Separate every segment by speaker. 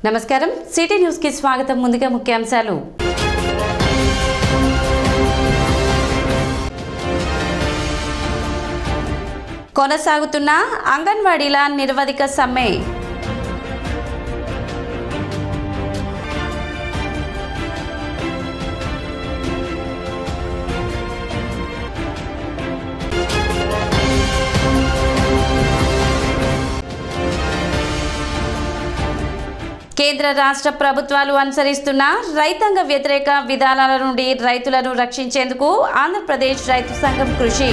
Speaker 1: నమస్కారం city news కి స్వాగతం ముందుగా ముఖ్యాంశాలు కొనసాగుతున్న అంగన్వాడీల నిరవధిక సమ్మె కేంద్ర రాష్ట్ర ప్రభుత్వాలు అనుసరిస్తున్న రైతాంగ వ్యతిరేక విధానాల నుండి రైతులను రక్షించేందుకు ఆంధ్రప్రదేశ్ రైతు సంఘం కృషి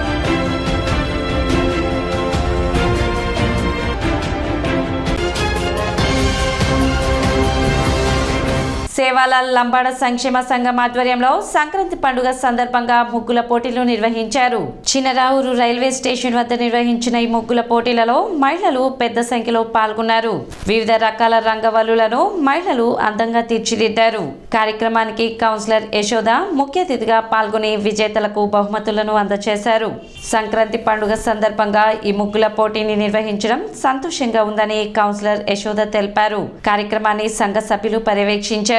Speaker 1: సేవాలాల్ లంబాడ సంక్షేమ సంఘం ఆధ్వర్యంలో సంక్రాంతి పండుగ సందర్భంగా ముగ్గుల పోటీలు నిర్వహించారు చిన్నరావురు రైల్వే స్టేషన్ వద్ద నిర్వహించిన ఈ ముగ్గుల పోటీలలో మహిళలు పెద్ద సంఖ్యలో పాల్గొన్నారు వివిధ రకాల రంగవల్లులను మహిళలు అందంగా తీర్చిదిద్దారు కార్యక్రమానికి కౌన్సిలర్ యశోద ముఖ్య అతిథిగా పాల్గొని విజేతలకు బహుమతులను అందజేశారు సంక్రాంతి పండుగ సందర్భంగా ఈ ముగ్గుల పోటీని నిర్వహించడం సంతోషంగా ఉందని కౌన్సిలర్ యశోద తెలిపారు కార్యక్రమాన్ని సంఘ సభ్యులు పర్యవేక్షించారు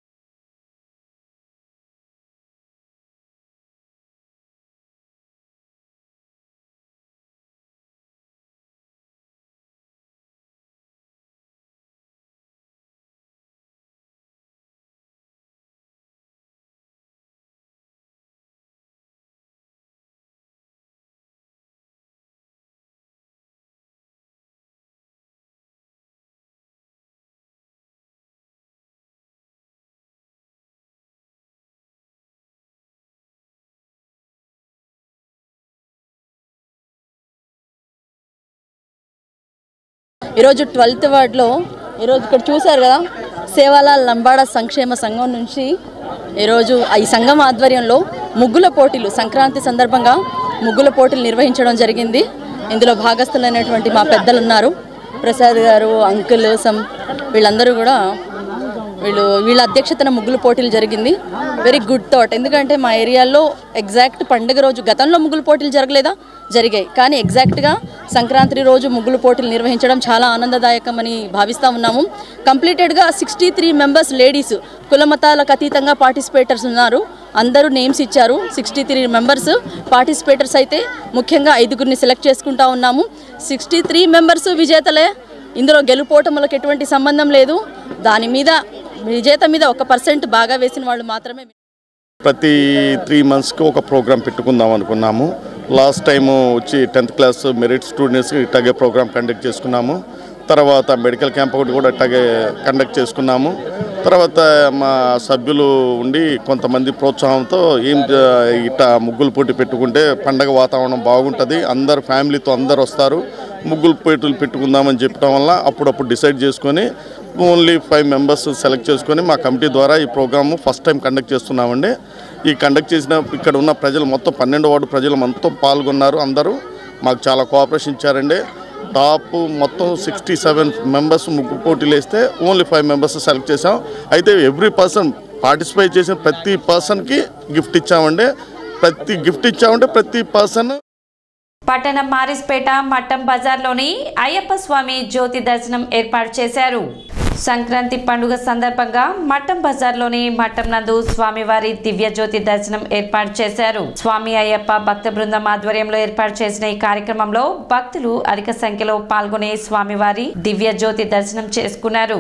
Speaker 2: ఈరోజు ట్వెల్త్ వార్డ్లో ఈరోజు ఇక్కడ చూశారు కదా సేవాలాల్ లంబాడ సంక్షేమ సంఘం నుంచి ఈరోజు ఈ సంఘం ఆధ్వర్యంలో ముగ్గుల పోటీలు సంక్రాంతి సందర్భంగా ముగ్గుల పోటీలు నిర్వహించడం జరిగింది ఇందులో భాగస్థులైనటువంటి మా పెద్దలు ఉన్నారు ప్రసాద్ గారు అంకుల్ సమ్ వీళ్ళందరూ కూడా వీళ్ళు వీళ్ళ అధ్యక్షతన ముగ్గులు పోటీలు జరిగింది వెరీ గుడ్ థాట్ ఎందుకంటే మా ఏరియాలో ఎగ్జాక్ట్ పండుగ రోజు గతంలో ముగ్గులు పోటీలు జరగలేదా జరిగాయి కానీ ఎగ్జాక్ట్గా సంక్రాంతి రోజు ముగ్గులు పోటీలు నిర్వహించడం చాలా ఆనందదాయకమని భావిస్తూ ఉన్నాము కంప్లీటెడ్గా సిక్స్టీ త్రీ మెంబర్స్ లేడీస్ కులమతాలకు అతీతంగా పార్టిసిపేటర్స్ ఉన్నారు అందరూ నేమ్స్ ఇచ్చారు సిక్స్టీ త్రీ మెంబర్స్ పార్టిసిపేటర్స్ అయితే ముఖ్యంగా ఐదుగురిని సెలెక్ట్ చేసుకుంటా ఉన్నాము సిక్స్టీ త్రీ మెంబర్స్ విజేతలే ఇందులో గెలుపోటములకు ఎటువంటి సంబంధం లేదు దాని మీద విజేత మీద ఒక పర్సెంట్ బాగా వేసిన వాళ్ళు మాత్రమే
Speaker 3: ప్రతి త్రీ మంత్స్కి ఒక ప్రోగ్రామ్ పెట్టుకుందాం అనుకున్నాము లాస్ట్ టైం వచ్చి టెన్త్ క్లాస్ మెరిట్ స్టూడెంట్స్కి ఇట్లాగే ప్రోగ్రామ్ కండక్ట్ చేసుకున్నాము తర్వాత మెడికల్ క్యాంప్ ఒకటి కూడా ఇట్లాగే కండక్ట్ చేసుకున్నాము తర్వాత మా సభ్యులు ఉండి కొంతమంది ప్రోత్సాహంతో ఏం జ- ఇట్లా ముగ్గులు పోటీ పెట్టుకుంటే పండగ వాతావరణం బాగుంటుంది అందరు ఫ్యామిలీతో అందరు వస్తారు ముగ్గులు పోటీలు పెట్టుకుందామని చెప్పడం వల్ల అప్పుడప్పుడు డిసైడ్ చేసుకొని ఓన్లీ ఫైవ్ మెంబర్స్ సెలెక్ట్ చేసుకొని మా కమిటీ ద్వారా ఈ ప్రోగ్రాము ఫస్ట్ టైం కండక్ట్ చేస్తున్నామండి ఈ కండక్ట్ చేసిన ఇక్కడ ఉన్న ప్రజలు మొత్తం పన్నెండు వార్డు ప్రజలు మొత్తం పాల్గొన్నారు అందరూ మాకు చాలా కోఆపరేషన్ ఇచ్చారండి టాప్ మొత్తం సిక్స్టీ సెవెన్ మెంబర్స్ ముగ్గు పోటీలు వేస్తే ఓన్లీ ఫైవ్ మెంబర్స్ సెలెక్ట్ చేసాం అయితే ఎవ్రీ పర్సన్ పార్టిసిపేట్ చేసిన ప్రతి పర్సన్కి గిఫ్ట్ ఇచ్చామండి ప్రతి గిఫ్ట్ ఇచ్చామంటే ప్రతి పర్సన్
Speaker 1: పట్టణం మారిస్పేట మట్టం బజార్లోని అయ్యప్ప స్వామి జ్యోతి దర్శనం ఏర్పాటు చేశారు సంక్రాంతి పండుగ సందర్భంగా మట్టం బజార్లోని మట్టం నందు స్వామివారి దివ్య జ్యోతి దర్శనం ఏర్పాటు చేశారు స్వామి అయ్యప్ప భక్త బృందం ఆధ్వర్యంలో ఏర్పాటు చేసిన ఈ కార్యక్రమంలో భక్తులు అధిక సంఖ్యలో పాల్గొని స్వామివారి దివ్య జ్యోతి దర్శనం చేసుకున్నారు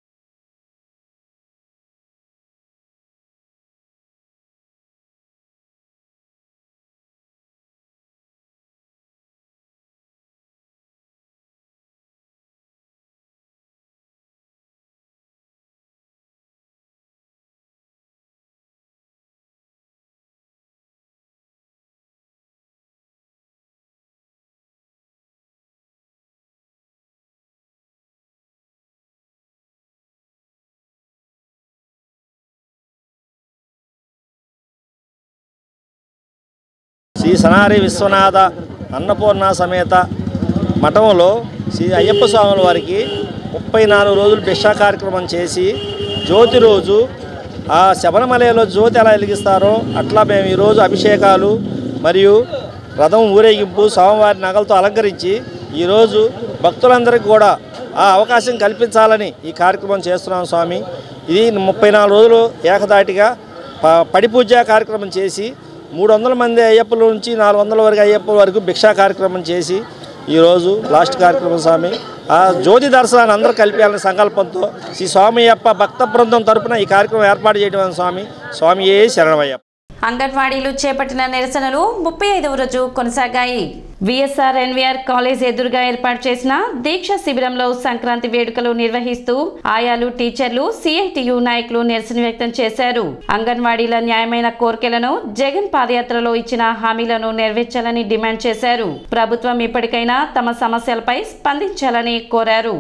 Speaker 4: శ్రీ సనారి విశ్వనాథ అన్నపూర్ణ సమేత మఠంలో శ్రీ అయ్యప్ప స్వాముల వారికి ముప్పై నాలుగు రోజులు భిక్షా కార్యక్రమం చేసి జ్యోతి రోజు ఆ శబరిమలలో జ్యోతి ఎలా వెలిగిస్తారో అట్లా మేము ఈరోజు అభిషేకాలు మరియు రథం ఊరేగింపు స్వామివారి నగలతో అలంకరించి ఈరోజు భక్తులందరికీ కూడా ఆ అవకాశం కల్పించాలని ఈ కార్యక్రమం చేస్తున్నాం స్వామి ఇది ముప్పై నాలుగు రోజులు ఏకదాటిగా ప- పడి పూజ కార్యక్రమం చేసి మూడు వందల మంది అయ్యప్పల నుంచి నాలుగు వందల వరకు అయ్యప్పల వరకు భిక్షా కార్యక్రమం చేసి ఈరోజు లాస్ట్ కార్యక్రమం స్వామి ఆ జ్యోతి దర్శనాన్ని అందరూ కలిపేయాలనే సంకల్పంతో శ్రీ స్వామి అప్ప భక్త బృందం తరపున ఈ కార్యక్రమం ఏర్పాటు చేయడం స్వామి స్వామి ఏ శరణమయ్యప్ప
Speaker 1: అంగన్వాడీలు చేపట్టిన నిరసనలు ముప్పై ఐదవ రోజు కొనసాగాయి విఎస్ఆర్ ఎన్వీఆర్ కాలేజ్ ఎదురుగా ఏర్పాటు చేసిన దీక్ష శిబిరంలో సంక్రాంతి వేడుకలు నిర్వహిస్తూ ఆయాలు టీచర్లు సిఐటియు నాయకులు నిరసన వ్యక్తం చేశారు అంగన్వాడీల న్యాయమైన కోరికలను జగన్ పాదయాత్రలో ఇచ్చిన హామీలను నెరవేర్చాలని డిమాండ్ చేశారు ప్రభుత్వం ఇప్పటికైనా తమ సమస్యలపై స్పందించాలని కోరారు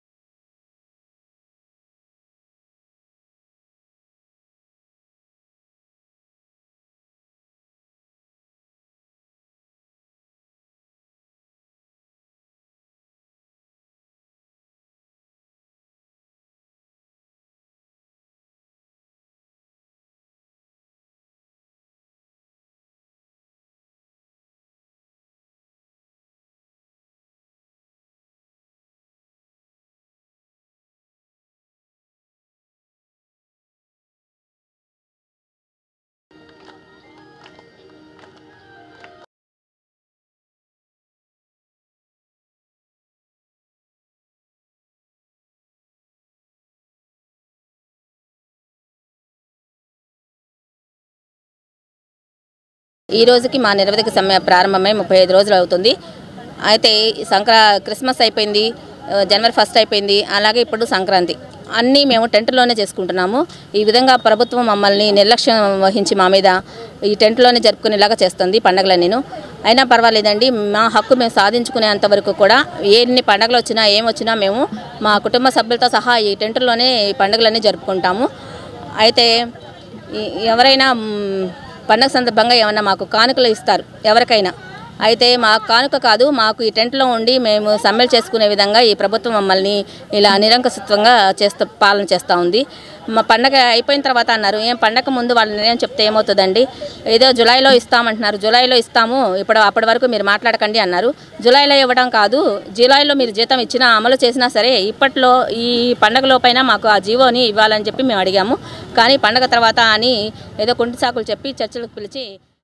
Speaker 5: ఈ రోజుకి మా నిరవధిక సమ్మె ప్రారంభమై ముప్పై ఐదు రోజులు అవుతుంది అయితే ఈ సంక్రా క్రిస్మస్ అయిపోయింది ఆ, జనవరి ఫస్ట్ అయిపోయింది అలాగే ఇప్పుడు సంక్రాంతి అన్నీ మేము టెంట్లోనే చేసుకుంటున్నాము ఈ విధంగా ప్రభుత్వం మమ్మల్ని నిర్లక్ష్యం వహించి మా మీద ఈ టెంట్లోనే జరుపుకునేలాగా చేస్తుంది పండగలన్నీను అయినా పర్వాలేదండి మా హక్కు మేము సాధించుకునేంత వరకు కూడా ఎన్ని పండగలు వచ్చినా ఏం వచ్చినా మేము మా కుటుంబ సభ్యులతో సహా ఈ టెంట్లోనే ఈ పండుగలన్నీ జరుపుకుంటాము అయితే ఈ- ఎవరైనా మ్, పండగ సందర్భంగా ఏమన్నా మాకు కానుకలు ఇస్తారు ఎవరికైనా అయితే మా కానుక కాదు మాకు ఈ టెంట్లో ఉండి మేము సమ్మెలు చేసుకునే విధంగా ఈ ప్రభుత్వం మమ్మల్ని ఇలా నిరంకుశత్వంగా చేస్తూ పాలన చేస్తూ ఉంది మా పండగ అయిపోయిన తర్వాత అన్నారు ఏం పండగ ముందు వాళ్ళ నిర్ణయం చెప్తే ఏమవుతుందండి ఏదో జూలైలో ఇస్తామంటున్నారు జూలైలో ఇస్తాము ఇప్పుడు అప్పటి వరకు మీరు మాట్లాడకండి అన్నారు జూలైలో ఇవ్వడం కాదు జూలైలో మీరు జీతం ఇచ్చినా అమలు చేసినా సరే ఇప్పట్లో ఈ పండగలోపైన మాకు ఆ జీవోని ఇవ్వాలని చెప్పి మేము అడిగాము కానీ పండగ తర్వాత అని ఏదో కుంటి సాకులు చెప్పి చర్చలకు పిలిచి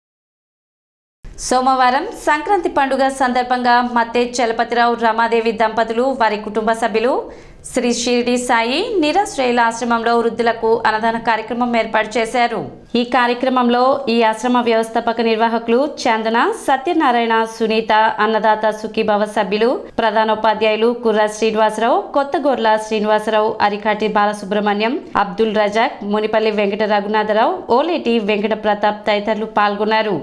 Speaker 1: సోమవారం సంక్రాంతి పండుగ సందర్భంగా మత్తే చలపతిరావు రమాదేవి దంపతులు వారి కుటుంబ సభ్యులు శ్రీ షిరిడి సాయి నిరాశ్రయుల ఆశ్రమంలో వృద్ధులకు అన్నదాన కార్యక్రమం ఏర్పాటు చేశారు ఈ కార్యక్రమంలో ఈ ఆశ్రమ వ్యవస్థాపక నిర్వాహకులు చందన సత్యనారాయణ సునీత అన్నదాత సుఖీభవ సభ్యులు ప్రధానోపాధ్యాయులు కుర్ర శ్రీనివాసరావు కొత్తగొర్ల శ్రీనివాసరావు అరికాటి బాలసుబ్రహ్మణ్యం అబ్దుల్ రజాక్ మునిపల్లి వెంకట రఘునాథరావు ఓలేటి వెంకట ప్రతాప్ తదితరులు పాల్గొన్నారు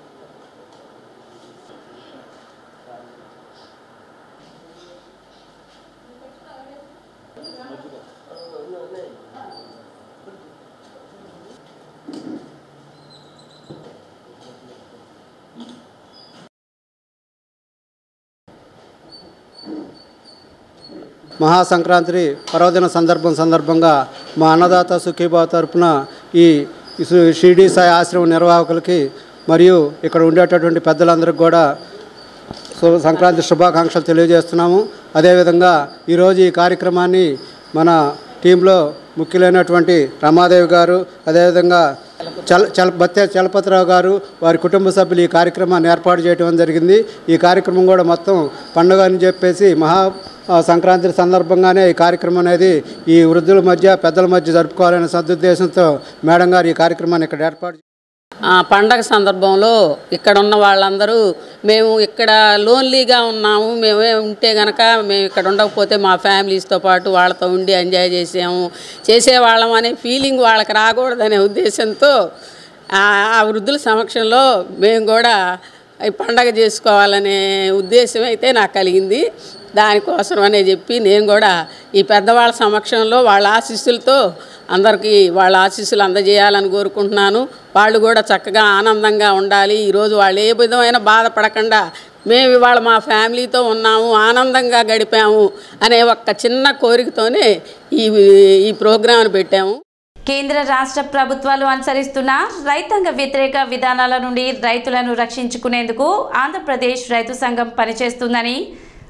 Speaker 6: మహాసంక్రాంతి పర్వదిన సందర్భం సందర్భంగా మా అన్నదాత సుఖీభావ తరపున ఈ సు- షిరిడి సాయి ఆశ్రమం నిర్వాహకులకి మరియు ఇక్కడ ఉండేటటువంటి పెద్దలందరికీ కూడా శుభ సంక్రాంతి శుభాకాంక్షలు తెలియజేస్తున్నాము అదేవిధంగా ఈరోజు ఈ కార్యక్రమాన్ని మన టీంలో ముఖ్యులైనటువంటి రమాదేవి గారు అదేవిధంగా చల చల బత్తే చలపతిరావు గారు వారి కుటుంబ సభ్యులు ఈ కార్యక్రమాన్ని ఏర్పాటు చేయడం జరిగింది ఈ కార్యక్రమం కూడా మొత్తం పండుగ అని చెప్పేసి మహా ఆ, సంక్రాంతి సందర్భంగానే ఈ కార్యక్రమం అనేది ఈ వృద్ధుల మధ్య పెద్దల మధ్య జరుపుకోవాలనే సదుద్దేశంతో మేడం గారు ఈ కార్యక్రమాన్ని ఇక్కడ ఏర్పాటు
Speaker 7: ఆ పండగ సందర్భంలో ఇక్కడ ఉన్న వాళ్ళందరూ మేము ఇక్కడ లోన్లీగా ఉన్నాము మేమే ఉంటే గనక మేము ఇక్కడ ఉండకపోతే మా ఫ్యామిలీస్తో పాటు వాళ్ళతో ఉండి ఎంజాయ్ చేసాము చేసేవాళ్ళం అనే ఫీలింగ్ వాళ్ళకి రాకూడదనే ఉద్దేశంతో ఆ ఆ వృద్ధుల సమక్షంలో మేము కూడా ఈ పండగ చేసుకోవాలనే ఉద్దేశం అయితే నాకు కలిగింది దానికోసం అనే చెప్పి నేను కూడా ఈ పెద్దవాళ్ళ సమక్షంలో వాళ్ళ ఆశీస్సులతో అందరికీ వాళ్ళ ఆశీస్సులు అందజేయాలని కోరుకుంటున్నాను వాళ్ళు కూడా చక్కగా ఆనందంగా ఉండాలి ఈరోజు వాళ్ళు ఏ విధమైన బాధపడకుండా మేము ఇవాళ మా ఫ్యామిలీతో ఉన్నాము ఆనందంగా గడిపాము అనే ఒక్క చిన్న కోరికతోనే ఈ ఈ ప్రోగ్రాంను పెట్టాము
Speaker 1: కేంద్ర రాష్ట్ర ప్రభుత్వాలు అనుసరిస్తున్న రైతాంగ వ్యతిరేక విధానాల నుండి రైతులను రక్షించుకునేందుకు ఆంధ్రప్రదేశ్ రైతు సంఘం పనిచేస్తుందని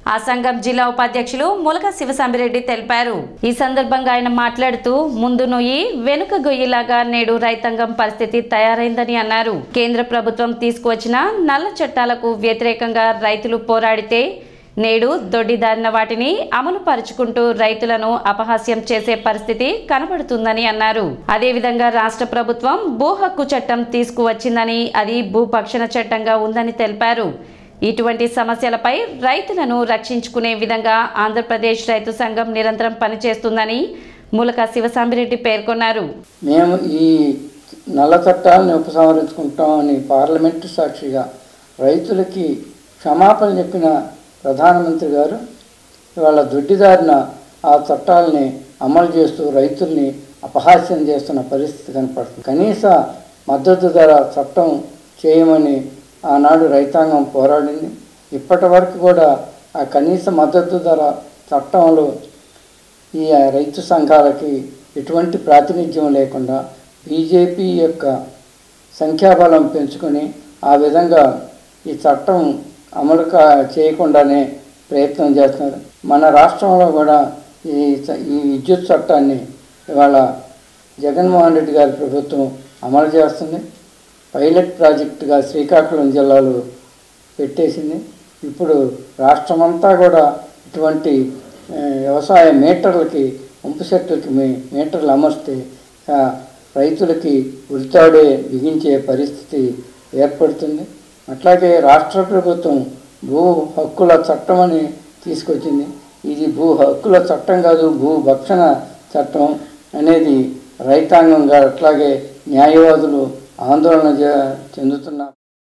Speaker 1: ఆ సంఘం జిల్లా ఉపాధ్యక్షులు ములక శివసాంబిరెడ్డి తెలిపారు ఈ సందర్భంగా ఆయన మాట్లాడుతూ ముందు నొయ్యి వెనుక గొయ్యిలాగా నేడు రైతాంగం పరిస్థితి తయారైందని అన్నారు కేంద్ర ప్రభుత్వం తీసుకువచ్చిన నల్ల చట్టాలకు వ్యతిరేకంగా రైతులు పోరాడితే నేడు దొడ్డిదారిన వాటిని అమలు పరుచుకుంటూ రైతులను అపహాస్యం చేసే పరిస్థితి కనబడుతుందని అన్నారు అదేవిధంగా రాష్ట్ర ప్రభుత్వం భూ హక్కు చట్టం తీసుకువచ్చిందని అది భూభక్షణ చట్టంగా ఉందని తెలిపారు ఇటువంటి సమస్యలపై రైతులను రక్షించుకునే విధంగా ఆంధ్రప్రదేశ్ రైతు సంఘం నిరంతరం పనిచేస్తుందని ములక శివసాంబిరెడ్డి పేర్కొన్నారు
Speaker 8: మేము ఈ నల్ల చట్టాలను ఉపసంహరించుకుంటామని పార్లమెంటు సాక్షిగా రైతులకి క్షమాపణ చెప్పిన ప్రధానమంత్రి గారు ఇవాళ దొడ్డిదారిన ఆ చట్టాలని అమలు చేస్తూ రైతుల్ని అపహాస్యం చేస్తున్న పరిస్థితి కనపడుతుంది కనీస మద్దతు ధర చట్టం చేయమని ఆనాడు రైతాంగం పోరాడింది ఇప్పటి వరకు కూడా ఆ కనీస మద్దతు ధర చట్టంలో ఈ రైతు సంఘాలకి ఎటువంటి ప్రాతినిధ్యం లేకుండా బీజేపీ యొక్క సంఖ్యాబలం పెంచుకొని ఆ విధంగా ఈ చట్టం అమలు కా చేయకుండానే ప్రయత్నం చేస్తున్నారు మన రాష్ట్రంలో కూడా ఈ చ- ఈ విద్యుత్ చట్టాన్ని ఇవాళ జగన్మోహన్ రెడ్డి గారి ప్రభుత్వం అమలు చేస్తుంది పైలట్ ప్రాజెక్టుగా శ్రీకాకుళం జిల్లాలో పెట్టేసింది ఇప్పుడు రాష్ట్రమంతా కూడా ఇటువంటి ఆ, వ్యవసాయ మీటర్లకి పంపు సెట్లకి మీ మీటర్లు అమర్స్తే ఆ, రైతులకి ఉరితాడే బిగించే పరిస్థితి ఏర్పడుతుంది అట్లాగే రాష్ట్ర ప్రభుత్వం భూ హక్కుల చట్టం అని తీసుకొచ్చింది ఇది భూ హక్కుల చట్టం కాదు భూ భక్షణ చట్టం అనేది రైతాంగంగా అట్లాగే న్యాయవాదులు ఆందోళన చే- చెందుతున్నారు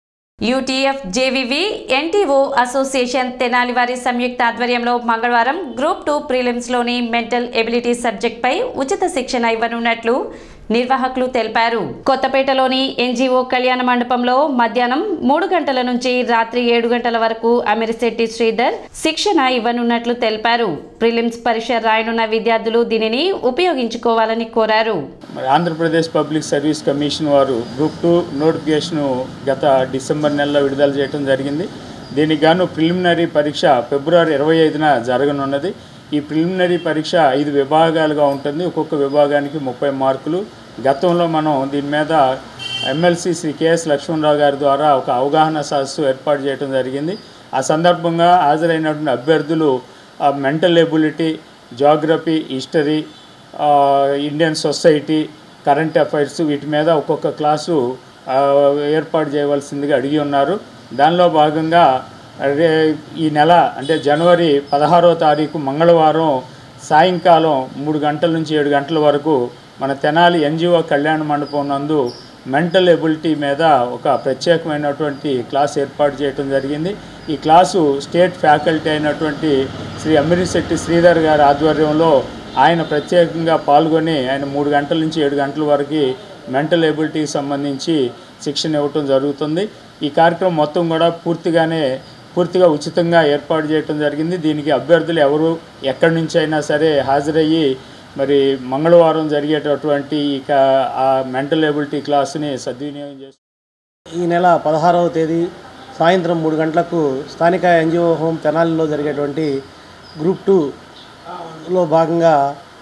Speaker 1: UTF JVV NTO association Tenali వారి సంయుక్త ఆధ్వర్యంలో మంగళవారం గ్రూప్ టూ ప్రిలిమ్స్లోని మెంటల్ ఎబిలిటీ సబ్జెక్ట్పై ఉచిత శిక్షణ ఇవ్వనున్నట్లు నిర్వాహకులు తెలిపారు కొత్తపేటలోని ఎన్జీఓ కళ్యాణ మండపంలో మధ్యాహ్నం మూడు గంటల నుంచి రాత్రి ఏడు గంటల వరకు అమిరిశెట్టి శ్రీధర్ శిక్షణ ఇవ్వనున్నట్లు తెలిపారు ప్రిలిమ్స్ పరీక్ష రాయనున్న విద్యార్థులు దీనిని ఉపయోగించుకోవాలని కోరారు
Speaker 9: మరి ఆంధ్రప్రదేశ్ పబ్లిక్ సర్వీస్ కమిషన్ వారు గ్రూప్ టూ నోటిఫికేషను గత డిసెంబర్ నెలలో విడుదల చేయడం జరిగింది దీనికి గాను ప్రిలిమినరీ పరీక్ష ఫిబ్రవరి ఇరవై ఐదున జరగనున్నది ఈ ప్రిలిమినరీ పరీక్ష ఐదు విభాగాలుగా ఉంటుంది ఒక్కొక్క విభాగానికి ముప్పై మార్కులు గతంలో మనం దీని మీద ఎమ్మెల్సీ శ్రీ కెఎస్ లక్ష్మణరావు గారి ద్వారా ఒక అవగాహన సదస్సు ఏర్పాటు చేయడం జరిగింది ఆ సందర్భంగా హాజరైనటువంటి అభ్యర్థులు మెంటల్ ఎబిలిటీ జాగ్రఫీ హిస్టరీ ఆ, ఇండియన్ సొసైటీ కరెంట్ అఫైర్స్ వీటి మీద ఒక్కొక్క క్లాసు ఆ, ఏర్పాటు చేయవలసిందిగా అడిగి ఉన్నారు దానిలో భాగంగా రే ఈ నెల అంటే జనవరి పదహారో తారీఖు మంగళవారం సాయంకాలం మూడు గంటల నుంచి ఏడు గంటల వరకు మన తెనాలి ఎన్జిఓ కళ్యాణ మండపం నందు మెంటల్ ఎబిలిటీ మీద ఒక ప్రత్యేకమైనటువంటి క్లాస్ ఏర్పాటు చేయడం జరిగింది ఈ క్లాసు స్టేట్ ఫ్యాకల్టీ అయినటువంటి శ్రీ అమిరిశెట్టి శ్రీధర్ గారి ఆధ్వర్యంలో ఆయన ప్రత్యేకంగా పాల్గొని ఆయన మూడు గంటల నుంచి ఏడు గంటల వరకు మెంటల్ ఎబిలిటీకి సంబంధించి శిక్షణ ఇవ్వటం జరుగుతుంది ఈ కార్యక్రమం మొత్తం కూడా పూర్తిగానే పూర్తిగా ఉచితంగా ఏర్పాటు చేయడం జరిగింది దీనికి అభ్యర్థులు ఎవరు ఎక్కడి నుంచి అయినా సరే హాజరయ్యి మరి మంగళవారం జరిగేటటువంటి ఈ కా- ఆ మెంటల్ ఎబిలిటీ క్లాస్ని సద్వినియోగం చేస్తారు
Speaker 10: ఈ నెల పదహారవ తేదీ సాయంత్రం మూడు గంటలకు స్థానిక ఎన్జిఓ హోమ్ తెనాలిలో జరిగేటువంటి గ్రూప్ టూలో భాగంగా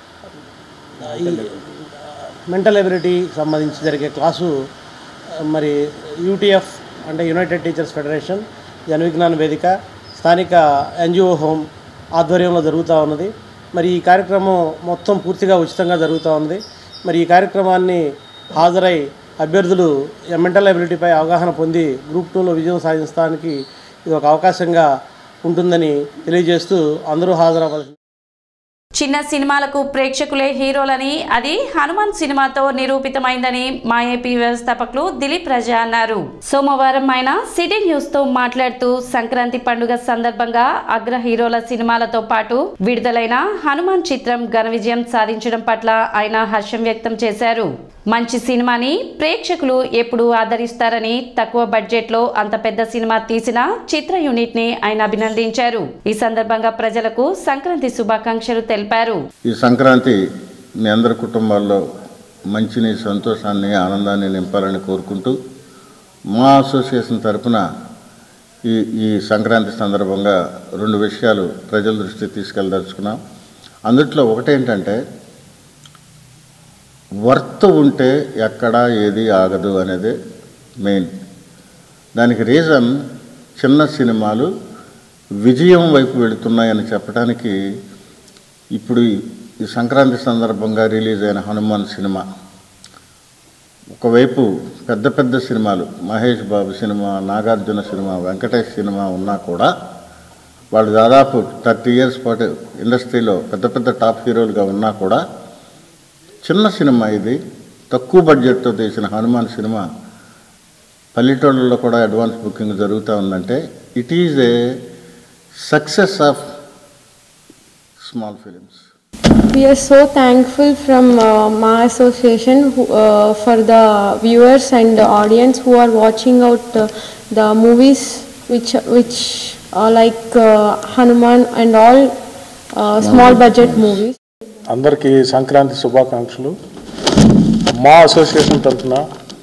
Speaker 10: ఈ మెంటల్ ఎబిలిటీ సంబంధించి జరిగే క్లాసు మరి యూటీఎఫ్ అంటే యునైటెడ్ టీచర్స్ ఫెడరేషన్ జన విజ్ఞాన వేదిక స్థానిక ఎన్జిఓ హోమ్ ఆధ్వర్యంలో జరుగుతూ ఉన్నది మరి ఈ కార్యక్రమం మొత్తం పూర్తిగా ఉచితంగా జరుగుతూ ఉంది మరి ఈ కార్యక్రమాన్ని హాజరై అభ్యర్థులు ఈ మెంటల్ ఎబిలిటీపై అవగాహన పొంది గ్రూప్ టూలో విజయం సాధించడానికి ఇది ఒక అవకాశంగా ఉంటుందని తెలియజేస్తూ అందరూ హాజరవ్వాల్సింది
Speaker 1: చిన్న సినిమాలకు ప్రేక్షకులే హీరోలని అది హనుమాన్ సినిమాతో నిరూపితమైందని మా ఏపీ వ్యవస్థాపకులు దిలీప్ రజా అన్నారు సోమవారం ఆయన సిటీ న్యూస్ తో మాట్లాడుతూ సంక్రాంతి పండుగ సందర్భంగా అగ్ర హీరోల సినిమాలతో పాటు విడుదలైన హనుమాన్ చిత్రం ఘన విజయం సాధించడం పట్ల ఆయన హర్షం వ్యక్తం చేశారు మంచి సినిమాని ప్రేక్షకులు ఎప్పుడు ఆదరిస్తారని తక్కువ బడ్జెట్ లో అంత పెద్ద సినిమా తీసిన చిత్ర యూనిట్ ని ఆయన అభినందించారు ఈ సందర్భంగా ప్రజలకు సంక్రాంతి శుభాకాంక్షలు తెలిపారు
Speaker 3: ఈ సంక్రాంతి మీ అందరి కుటుంబాల్లో మంచిని సంతోషాన్ని ఆనందాన్ని నింపాలని కోరుకుంటూ మా అసోసియేషన్ తరపున ఈ ఈ సంక్రాంతి సందర్భంగా రెండు విషయాలు ప్రజల దృష్టికి తీసుకెళ్ళదలుచుకున్నాం అందుట్లో ఒకటేంటంటే వర్త్ ఉంటే ఎక్కడా ఏది ఆగదు అనేది మెయిన్ దానికి రీజన్ చిన్న సినిమాలు విజయం వైపు వెళుతున్నాయని చెప్పడానికి ఇప్పుడు ఈ- ఈ సంక్రాంతి సందర్భంగా రిలీజ్ అయిన హనుమాన్ సినిమా ఒకవైపు పెద్ద పెద్ద సినిమాలు మహేష్ బాబు cinema Nagarjuna cinema Venkatesh cinema ఉన్నా కూడా వాళ్ళు దాదాపు థర్టీ ఇయర్స్ పాటు ఇండస్ట్రీలో పెద్ద పెద్ద టాప్ హీరోలుగా ఉన్నా కూడా చిన్న సినిమా ఇది తక్కువ బడ్జెట్తో తీసిన హనుమాన్ సినిమా పల్లెటూళ్ళలో కూడా అడ్వాన్స్ బుకింగ్ జరుగుతూ ఉందంటే it is a success of small films
Speaker 11: We are so thankful from uh, Ma Association who, uh, for the viewers and the audience who are watching out uh, the movies which which are like uh, Hanuman and all uh, small budget movies.
Speaker 12: అందరికీ సంక్రాంతి శుభాకాంక్షలు మా association తరఫున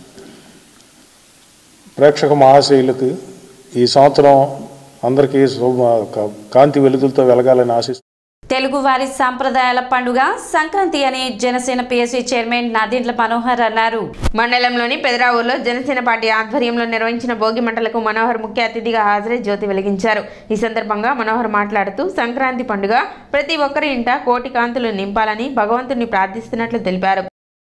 Speaker 12: ప్రేక్షక మహాశైలకు ఈ సంవత్సరం అందరికీ శుభ కా- కాంతి వెలుగులతో వెలగాలని ఆశిస్తున్నాను
Speaker 1: తెలుగువారి సాంప్రదాయాల పండుగ సంక్రాంతి అని జనసేన పిఎస్సి చైర్మన్ నాదెండ్ల మనోహర్ అన్నారు
Speaker 13: మండలంలోని పెదరావూరులో జనసేన పార్టీ ఆధ్వర్యంలో నిర్వహించిన భోగి మంటలకు మనోహర్ ముఖ్య అతిథిగా హాజరై జ్యోతి వెలిగించారు ఈ సందర్భంగా మనోహర్ మాట్లాడుతూ సంక్రాంతి పండుగ ప్రతి ఒక్కరి ఇంట కోటి కాంతులు నింపాలని భగవంతుని ప్రార్థిస్తున్నట్లు తెలిపారు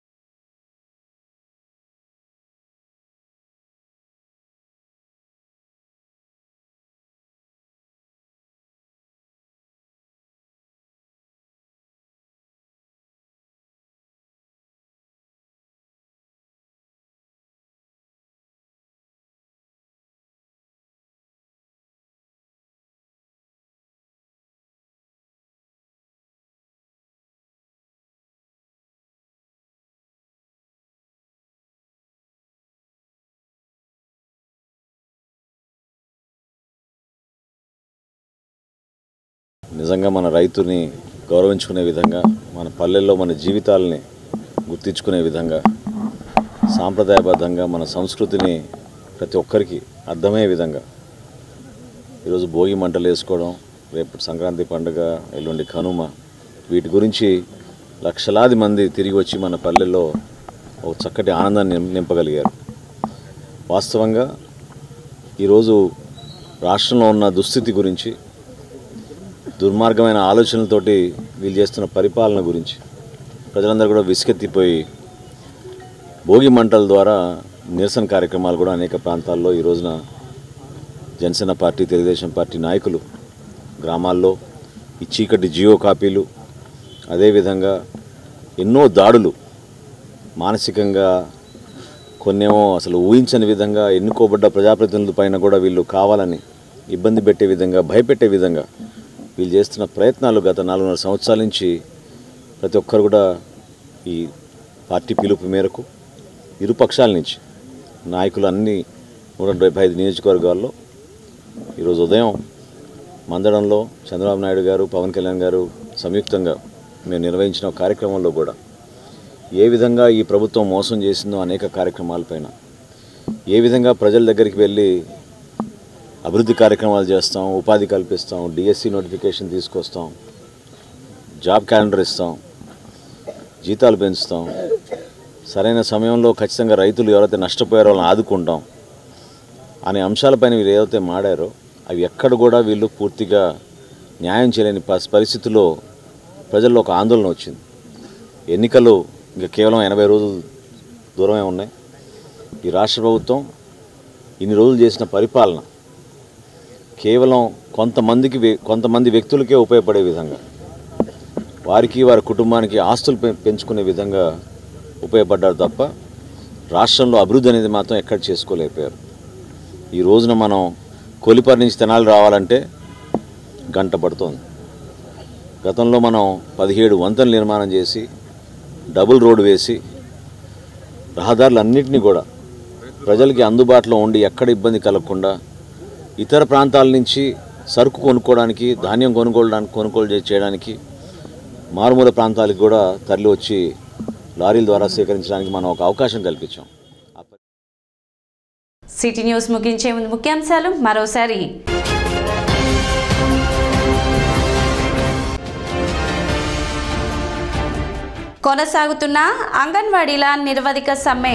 Speaker 14: నిజంగా మన రైతుని గౌరవించుకునే విధంగా మన పల్లెల్లో మన జీవితాలని గుర్తించుకునే విధంగా సాంప్రదాయబద్ధంగా మన సంస్కృతిని ప్రతి ఒక్కరికి అర్థమయ్యే విధంగా ఈరోజు భోగి మంటలు వేసుకోవడం రేపు సంక్రాంతి పండుగ ఎల్లుండి కనుమ వీటి గురించి లక్షలాది మంది తిరిగి వచ్చి మన పల్లెల్లో ఒక చక్కటి ఆనందాన్ని నిం- నింపగలిగారు వాస్తవంగా ఈరోజు రాష్ట్రంలో ఉన్న దుస్థితి గురించి దుర్మార్గమైన ఆలోచనలతోటి వీళ్ళు చేస్తున్న పరిపాలన గురించి ప్రజలందరూ కూడా విసుకెత్తిపోయి భోగి మంటల ద్వారా నిరసన కార్యక్రమాలు కూడా అనేక ప్రాంతాల్లో ఈ రోజున జనసేన పార్టీ తెలుగుదేశం పార్టీ నాయకులు గ్రామాల్లో ఈ చీకటి జియో కాపీలు అదేవిధంగా ఎన్నో దాడులు మానసికంగా కొన్నేమో అసలు ఊహించని విధంగా ఎన్నుకోబడ్డ ప్రజాప్రతినిధుల పైన కూడా వీళ్ళు కావాలని ఇబ్బంది పెట్టే విధంగా భయపెట్టే విధంగా వీళ్ళు చేస్తున్న ప్రయత్నాలు గత నాలుగున్నర సంవత్సరాల నుంచి ప్రతి ఒక్కరు కూడా ఈ పార్టీ పిలుపు మేరకు ఇరు పక్షాల నుంచి నాయకులు అన్ని నూట డెబ్బై ఐదు నియోజకవర్గాల్లో ఈరోజు ఉదయం మందడంలో చంద్రబాబు నాయుడు గారు పవన్ కళ్యాణ్ గారు సంయుక్తంగా మేము నిర్వహించిన ఒక కార్యక్రమంలో కూడా ఏ విధంగా ఈ ప్రభుత్వం మోసం చేసిందో అనేక కార్యక్రమాలపైన ఏ విధంగా ప్రజల దగ్గరికి వెళ్ళి అభివృద్ధి కార్యక్రమాలు చేస్తాం ఉపాధి కల్పిస్తాం డిఎస్సి నోటిఫికేషన్ తీసుకొస్తాం జాబ్ క్యాలెండర్ ఇస్తాం జీతాలు పెంచుతాం సరైన సమయంలో ఖచ్చితంగా రైతులు ఎవరైతే నష్టపోయారో వాళ్ళని ఆదుకుంటాం అనే అంశాలపైన వీరు ఏదైతే మాడారో అవి ఎక్కడ కూడా వీళ్ళు పూర్తిగా న్యాయం చేయలేని ప- పరిస్థితుల్లో ప్రజల్లో ఒక ఆందోళన వచ్చింది ఎన్నికలు ఇంకా కేవలం ఎనభై రోజులు దూరమే ఉన్నాయి ఈ రాష్ట్ర ప్రభుత్వం ఇన్ని రోజులు చేసిన పరిపాలన కేవలం కొంతమందికి వ్య- కొంతమంది వ్యక్తులకే ఉపయోగపడే విధంగా వారికి వారి కుటుంబానికి ఆస్తులు పె- పెంచుకునే విధంగా ఉపయోగపడ్డారు తప్ప రాష్ట్రంలో అభివృద్ధి అనేది మాత్రం ఎక్కడ చేసుకోలేకపోయారు ఈ రోజున మనం కొలిపరి నుంచి తెనాలి రావాలంటే గంట పడుతోంది గతంలో మనం పదిహేడు వంతెనలు నిర్మాణం చేసి డబుల్ రోడ్డు వేసి రహదారులన్నింటినీ కూడా ప్రజలకి అందుబాటులో ఉండి ఎక్కడ ఇబ్బంది కలగకుండా ఇతర ప్రాంతాల నుంచి సరుకు కొనుక్కోవడానికి ధాన్యం కొనుక్కోవడానికి కొనుగోలు చే- చేయడానికి మారుమూల ప్రాంతాలకు కూడా తరలి వచ్చి లారీల ద్వారా సేకరించడానికి మనం ఒక అవకాశం కల్పించాం
Speaker 1: సిటీ న్యూస్ ముగించే ముందు ముఖ్యాంశాలు మరోసారి కొనసాగుతున్న అంగన్వాడీల నిరవధిక సమ్మె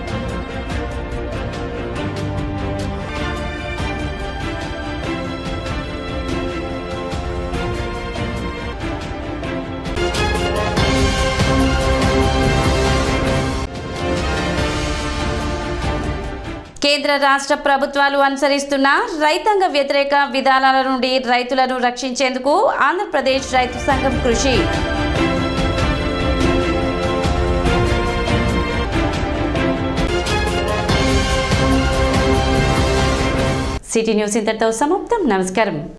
Speaker 1: కేంద్ర రాష్ట్ర ప్రభుత్వాలు అనుసరిస్తున్న రైతాంగ వ్యతిరేక విధానాల నుండి రైతులను రక్షించేందుకు ఆంధ్రప్రదేశ్ రైతు సంఘం కృషి సిటీ న్యూస్ ఇంతటితో సమాప్తం నమస్కారం